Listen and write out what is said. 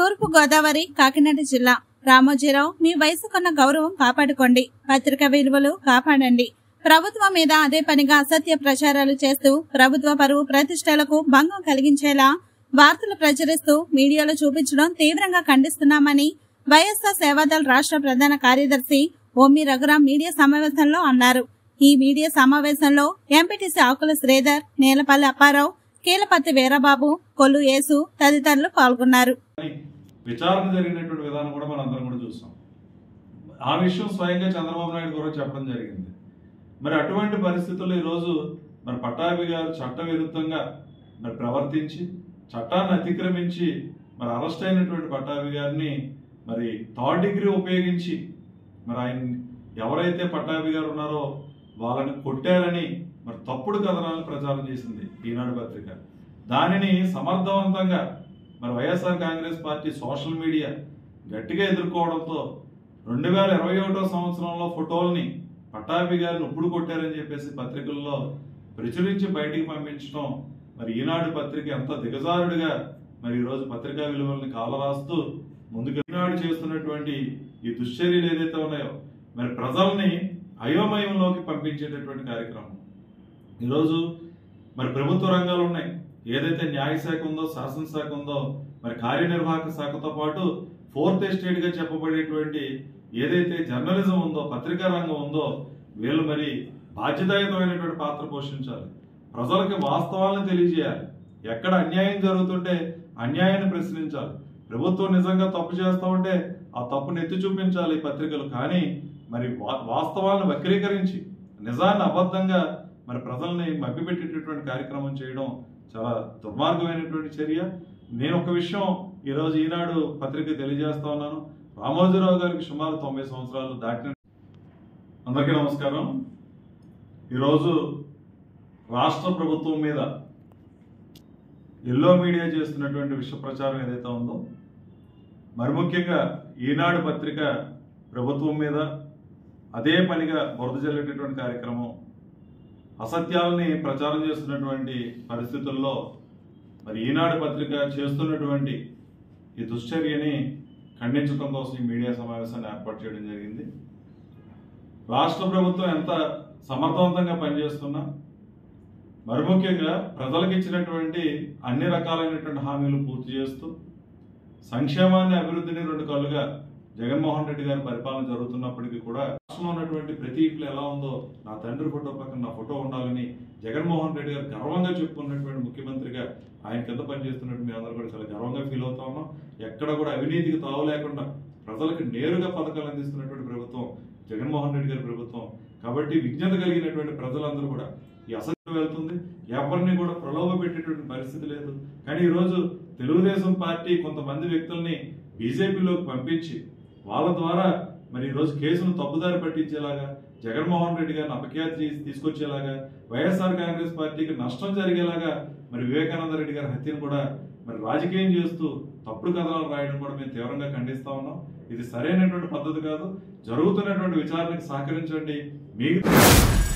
తూర్పు గోదావరి కాకినాడ జిల్లా రామోజీరావు మీ వయసుకున్న గౌరవం కాపాడుకోండి పత్రికా విలువలు కాపాడండి ప్రభుత్వం మీద అదే పనిగా అసత్య ప్రచారాలు చేస్తూ ప్రభుత్వ పరువు ప్రతిష్టలకు భంగం కలిగించేలా వార్తలు ప్రచురిస్తూ మీడియాలో చూపించడం తీవ్రంగా ఖండిస్తున్నామని వైఎస్ఆర్ సేవాదళ్ రాష్ట్ర ప్రధాన కార్యదర్శి ఓమి రఘురాం మీడియా సమావేశంలో అన్నారు ఈ మీడియా సమావేశంలో ఎంపీటీసీ ఆకుల శ్రీధర్ నేలపల్లి అప్పారావు కీలపత్తి వీరబాబు కొల్లు యేసు తదితరులు పాల్గొన్నారు కానీ విచారణ జరిగినటువంటి విధానం కూడా మనం అందరం కూడా చూస్తాం ఆ విషయం స్వయంగా చంద్రబాబు నాయుడు కూడా చెప్పడం జరిగింది మరి అటువంటి పరిస్థితుల్లో ఈరోజు మరి పట్టాభి గారు చట్ట విరుద్ధంగా మరి ప్రవర్తించి చట్టాన్ని అతిక్రమించి మరి అరెస్ట్ అయినటువంటి పట్టాభి గారిని మరి థర్డ్ డిగ్రీ ఉపయోగించి మరి ఆయన ఎవరైతే పట్టాభి గారు ఉన్నారో వాళ్ళని కొట్టారని మరి తప్పుడు కథనాలను ప్రచారం చేసింది ఈనాడు పత్రిక దానిని సమర్థవంతంగా మరి YSR Congress party social media గట్టిగా ఎదుర్కోవడంతో రెండు వేల ఇరవై ఒకటో సంవత్సరంలో ఫోటోల్ని పట్టాభి గారిని ఇప్పుడు కొట్టారని చెప్పేసి పత్రికల్లో ప్రచురించి బయటికి పంపించడం మరి ఈనాడు పత్రిక ఎంత దిగజారుడిగా మరి ఈరోజు పత్రికా విలువల్ని కాలరాస్తూ ముందుకు ఈనాడు చేస్తున్నటువంటి ఈ దుశ్చర్యలు ఏదైతే ఉన్నాయో మరి ప్రజల్ని అయోమయంలోకి పంపించేటటువంటి కార్యక్రమం ఈరోజు మరి ప్రభుత్వ రంగాలు ఉన్నాయి ఏదైతే న్యాయశాఖ ఉందో శాసనశాఖ ఉందో మరి కార్యనిర్వాహక శాఖతో పాటు ఫోర్త్ ఎస్టేట్ గా చెప్పబడేటువంటి ఏదైతే జర్నలిజం ఉందో పత్రికా రంగం ఉందో వీళ్ళు మరి బాధ్యతాయుతమైనటువంటి పాత్ర పోషించాలి ప్రజలకు వాస్తవాలను తెలియజేయాలి ఎక్కడ అన్యాయం జరుగుతుంటే అన్యాయాన్ని ప్రశ్నించాలి ప్రభుత్వం నిజంగా తప్పు చేస్తూ ఉంటే ఆ తప్పును ఎత్తి చూపించాలి ఈ పత్రికలు కానీ మరి వా- వాస్తవాలను వక్రీకరించి నిజాన్ని అబద్ధంగా మరి ప్రజల్ని మభ్యపెట్టేటటువంటి కార్యక్రమం చేయడం చాలా దుర్మార్గమైనటువంటి చర్య నేను ఒక విషయం ఈరోజు ఈనాడు పత్రిక తెలియజేస్తా ఉన్నాను రామోజీరావు గారికి సుమారు తొంభై సంవత్సరాలు దాటిన అందరికీ నమస్కారం ఈరోజు రాష్ట్ర ప్రభుత్వం మీద ఎల్లో మీడియా చేస్తున్నటువంటి విష ప్రచారం ఏదైతే ఉందో మరి ముఖ్యంగా ఈనాడు పత్రిక ప్రభుత్వం మీద అదే పనిగా బురద జల్లేటటువంటి కార్యక్రమం అసత్యాలని ప్రచారం చేస్తున్నటువంటి పరిస్థితుల్లో మరి ఈనాడు పత్రిక చేస్తున్నటువంటి ఈ దుశ్చర్యని ఖండించడం కోసం ఈ మీడియా సమావేశాన్ని ఏర్పాటు చేయడం జరిగింది రాష్ట్ర ప్రభుత్వం ఎంత సమర్థవంతంగా పనిచేస్తున్నా మరి ముఖ్యంగా ప్రజలకు ఇచ్చినటువంటి అన్ని రకాలైనటువంటి హామీలు పూర్తి చేస్తూ సంక్షేమాన్ని అభివృద్ధిని రెండు కళ్ళుగా జగన్మోహన్ రెడ్డి గారి పరిపాలన జరుగుతున్నప్పటికీ కూడా రాష్ట్రంలో ఉన్నటువంటి ప్రతి ఇంట్లో ఎలా ఉందో నా తండ్రి ఫోటో పక్కన నా ఫోటో ఉండాలని జగన్మోహన్ రెడ్డి గారు గర్వంగా చెప్పుకున్నటువంటి ముఖ్యమంత్రిగా ఆయన కింద పనిచేస్తున్నట్టు మీ అందరూ కూడా చాలా గర్వంగా ఫీల్ అవుతా ఉన్నాం ఎక్కడ కూడా అవినీతికి తావు లేకుండా ప్రజలకు నేరుగా పథకాలు అందిస్తున్నటువంటి ప్రభుత్వం జగన్మోహన్ రెడ్డి గారి ప్రభుత్వం కాబట్టి విజ్ఞత కలిగినటువంటి ప్రజలందరూ కూడా ఈ అసత్యం వెళ్తుంది ఎవరిని కూడా ప్రలోభ పెట్టేటువంటి పరిస్థితి లేదు కానీ ఈరోజు తెలుగుదేశం పార్టీ కొంతమంది వ్యక్తుల్ని బీజేపీలోకి పంపించి వాళ్ళ ద్వారా మరి ఈరోజు కేసును తప్పుదారి పట్టించేలాగా జగన్మోహన్ రెడ్డి గారిని అపఖ్యాతి చేసి తీసుకొచ్చేలాగా వైఎస్ఆర్ కాంగ్రెస్ పార్టీకి నష్టం జరిగేలాగా మరి వివేకానంద రెడ్డి గారి హత్యను కూడా మరి రాజకీయం చేస్తూ తప్పుడు కథనాలు రాయడం కూడా మేము తీవ్రంగా ఖండిస్తా ఉన్నాం ఇది సరైనటువంటి పద్ధతి కాదు జరుగుతున్నటువంటి విచారణకు సహకరించండి మీకు